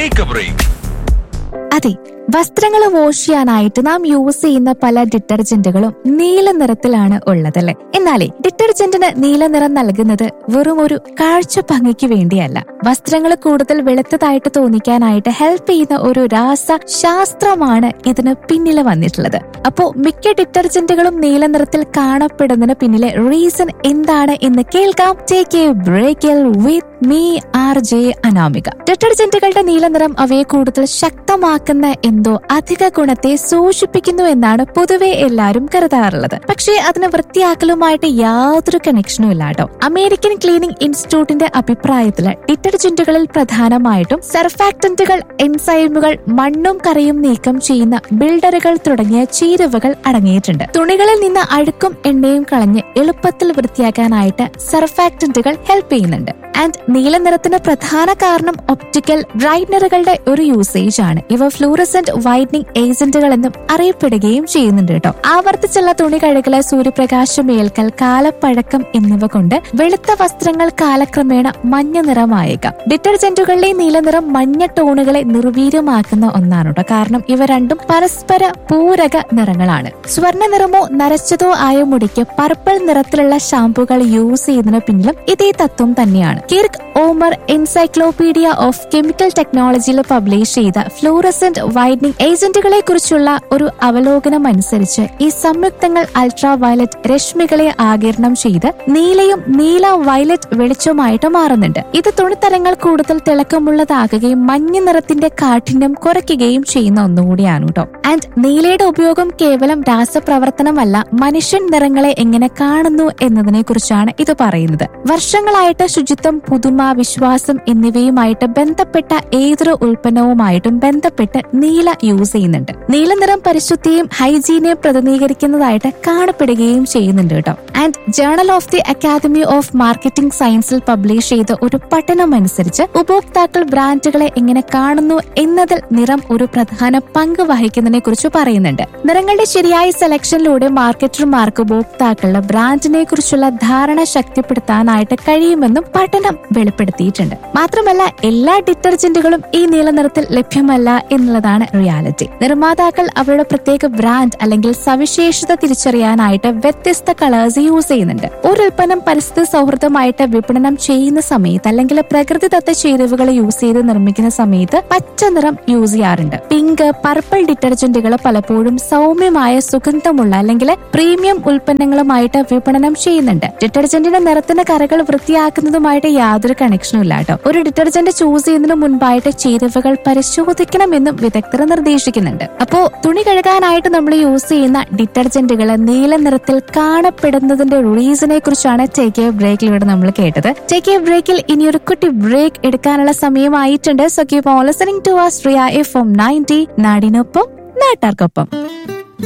take A break അതെ വസ്ത്രങ്ങൾ wash ചെയ്യാനായിട്ട് നാം യൂസ് ചെയ്യുന്ന പല ഡിറ്റർജന്റുകളും നീല നിറത്തിലാണ് ഉള്ളതല്ലേ എന്നാലേ ഡിറ്റർജന്റിന് നീല നിറം നൽകുന്നത് വെറും ഒരു കാഴ്ച ഭംഗിക്ക് വേണ്ടിയല്ല വസ്ത്രങ്ങൾ കൂടുതൽ വെളുത്തതായിട്ട് തോന്നിക്കാനായിട്ട് ഹെൽപ്പ് ചെയ്യുന്ന ഒരു രാസ ശാസ്ത്രമാണ് ഇതിന് പിന്നിൽ വന്നിട്ടുള്ളത് അപ്പോ മിക്ക ഡിറ്റർജന്റുകളും നീല നിറത്തിൽ കാണപ്പെടുന്നതിന് പിന്നിലെ റീസൺ എന്താണ് എന്ന് കേൾക്കാം ടേക്ക് എ ബ്രേക്കിൽ with me R J Anamika ഡിറ്റർജന്റുകളുടെ നീല നിറം അവയെ കൂടുതൽ ശക്തമാക്കുന്ന എന്തോ അധിക ഗുണത്തെ സൂചിപ്പിക്കുന്നു എന്നാണ് പൊതുവെ എല്ലാവരും കരുതാറുള്ളത് പക്ഷേ അതിന് വൃത്തിയാക്കലുമായിട്ട് യാതൊരു കണക്ഷനും ഇല്ല കേട്ടോ അമേരിക്കൻ ക്ലീനിംഗ് ഇൻസ്റ്റിറ്റ്യൂട്ടിന്റെ അഭിപ്രായത്തില് ഡിറ്റർജന്റുകളിൽ പ്രധാനമായിട്ടും സർഫാക്ടന്റുകൾ എൻസൈമുകൾ മണ്ണും കറിയും നീക്കം ചെയ്യുന്ന ബിൽഡറുകൾ തുടങ്ങിയ ചേരുവകൾ അടങ്ങിയിട്ടുണ്ട് തുണികളിൽ നിന്ന് അഴുക്കും എണ്ണയും കളഞ്ഞ് എളുപ്പത്തിൽ വൃത്തിയാക്കാനായിട്ട് സർഫാക്ടന്റുകൾ ഹെൽപ്പ് ചെയ്യുന്നുണ്ട് ആൻഡ് നീല നിറത്തിന് പ്രധാന കാരണം ഒപ്റ്റിക്കൽ ബ്രൈറ്റ്നറുകളുടെ ഒരു യൂസേജ് ആണ് ഇവ ഫ്ലൂറസെന്റ് വൈറ്റനിങ് ഏജന്റുകൾ എന്നും അറിയപ്പെടുകയും ചെയ്യുന്നുണ്ട് കേട്ടോ ആവർത്തിച്ചുള്ള തുണി കഴുകല് സൂര്യപ്രകാശം ഏൽക്കൽ കാലപ്പഴക്കം എന്നിവ കൊണ്ട് വെളുത്ത വസ്ത്രങ്ങൾ കാലക്രമേണ മഞ്ഞ നിറമായേക്കാം ഡിറ്റർജന്റുകളിലെ നീല നിറം മഞ്ഞ ടോണുകളെ നിർവീര്യമാക്കുന്ന ഒന്നാണ് കേട്ടോ കാരണം ഇവ രണ്ടും പരസ്പര പൂരക നിറങ്ങളാണ് സ്വർണ്ണ നിറമോ നരച്ചതോ ആയ മുടിക്ക് പർപ്പിൾ നിറത്തിലുള്ള ഷാമ്പുകൾ യൂസ് ചെയ്യുന്നതിന് പിന്നിലും ഇതേ തത്വം തന്നെയാണ് Kirk Othmer encyclopedia of chemical ടെക്നോളജിയിൽ പബ്ലിഷ് ചെയ്ത ഫ്ലൂറസെന്റ് വൈഡനിങ് ഏജന്റുകളെ കുറിച്ചുള്ള ഒരു അവലോകനം അനുസരിച്ച് ഈ സംയുക്തങ്ങൾ അൾട്രാ വയലറ്റ് രശ്മികളെ ആകിരണം ചെയ്ത് നീലയും നീല വയലറ്റ് വെളിച്ചമായിട്ട് മാറുന്നുണ്ട് ഇത് തുണിത്തരങ്ങൾ കൂടുതൽ തിളക്കമുള്ളതാകുകയും മഞ്ഞ നിറത്തിന്റെ കാഠിന്യം കുറയ്ക്കുകയും ചെയ്യുന്ന ഒന്നുകൂടിയാണ് കേട്ടോ ആൻഡ് നീലയുടെ ഉപയോഗം കേവലം രാസപ്രവർത്തനമല്ല മനുഷ്യൻ നിറങ്ങളെ എങ്ങനെ കാണുന്നു എന്നതിനെ കുറിച്ചാണ് ഇത് പറയുന്നത് വർഷങ്ങളായിട്ട് ശുചിത്വം പുതുമ വിശ്വാസം എന്നിവയുമായിട്ട് ബന്ധപ്പെട്ട ഏതൊരു ഉൽപ്പന്നവുമായിട്ടും ബന്ധപ്പെട്ട് നീല യൂസ് ചെയ്യുന്നുണ്ട് നീല നിറം പരിശുദ്ധിയും ഹൈജീനെയും പ്രതിനിധീകരിക്കുന്നതായിട്ട് കാണപ്പെടുകയും ചെയ്യുന്നുണ്ട് കേട്ടോ and journal of the academy of marketing സയൻസിൽ പബ്ലിഷ് ചെയ്ത ഒരു പഠനം അനുസരിച്ച് ഉപഭോക്താക്കൾ ബ്രാൻഡുകളെ എങ്ങനെ കാണുന്നു എന്നതിൽ നിറം ഒരു പ്രധാന പങ്ക് വഹിക്കുന്നതിനെ കുറിച്ച് പറയുന്നുണ്ട് നിറങ്ങളുടെ ശരിയായ സെലക്ഷനിലൂടെ മാർക്കറ്റർമാർക്ക് ഉപഭോക്താക്കളുടെ ബ്രാൻഡിനെ കുറിച്ചുള്ള ധാരണ ശക്തിപ്പെടുത്താനായിട്ട് കഴിയുമെന്നും പഠനം വെളിപ്പെടുത്തിയിട്ടുണ്ട് മാത്രമല്ല എല്ലാ ഡിറ്റർജന്റുകളും ഈ നീല നിറത്തിൽ ലഭ്യമല്ല എന്നുള്ളതാണ് റിയാലിറ്റി നിർമ്മാതാക്കൾ അവരുടെ പ്രത്യേക ബ്രാൻഡ് അല്ലെങ്കിൽ സവിശേഷത തിരിച്ചറിയാനായിട്ട് വ്യത്യസ്ത കളേഴ്സ് യൂസ് ചെയ്യുന്നുണ്ട് ഒരു ഉൽപ്പന്നം പരിസ്ഥിതി സൗഹൃദമായിട്ട് വിപണനം ചെയ്യുന്ന സമയത്ത് അല്ലെങ്കിൽ പ്രകൃതിദത്ത ചേരുവകൾ യൂസ് ചെയ്ത് നിർമ്മിക്കുന്ന സമയത്ത് പച്ച നിറം യൂസ് ചെയ്യാറുണ്ട് പിങ്ക് പർപ്പിൾ ഡിറ്റർജന്റുകൾ പലപ്പോഴും സൗമ്യമായ സുഗന്ധമുള്ള അല്ലെങ്കിൽ പ്രീമിയം ഉൽപ്പന്നങ്ങളുമായിട്ട് വിപണനം ചെയ്യുന്നുണ്ട് ഡിറ്റർജന്റിന്റെ നിറത്തിന് കറകൾ വൃത്തിയാക്കുന്നതുമായിട്ട് യാതൊരു കണക്ഷനും ഇല്ല കേട്ടോ ഒരു ഡിറ്റർജന്റ് ചൂസ് ചെയ്യുന്നതിന് മുൻപായിട്ട് ചേരുവകൾ പരിശോധിക്കണമെന്നും വിദഗ്ധർ നിർദ്ദേശിക്കുന്നുണ്ട് അപ്പോ തുണി കഴുകാനായിട്ട് നമ്മൾ യൂസ് ചെയ്യുന്ന ഡിറ്റർജന്റുകൾ നീല നിറത്തിൽ കാണപ്പെടുന്നതിന്റെ റീസണെ കുറിച്ചാണ് ടേക്ക് എ ബ്രേക്കിലൂടെ നമ്മൾ കേട്ടത് ടേക്ക് എ ബ്രേക്കിൽ ഇനി ഒരു കുട്ടി ബ്രേക്ക് എടുക്കാനുള്ള സമയമായിട്ടുണ്ട് so keep on listening to ആ ശ്രിയ എഫ് എം നയൻറ്റി നാടിനൊപ്പം നാട്ടാർക്കൊപ്പം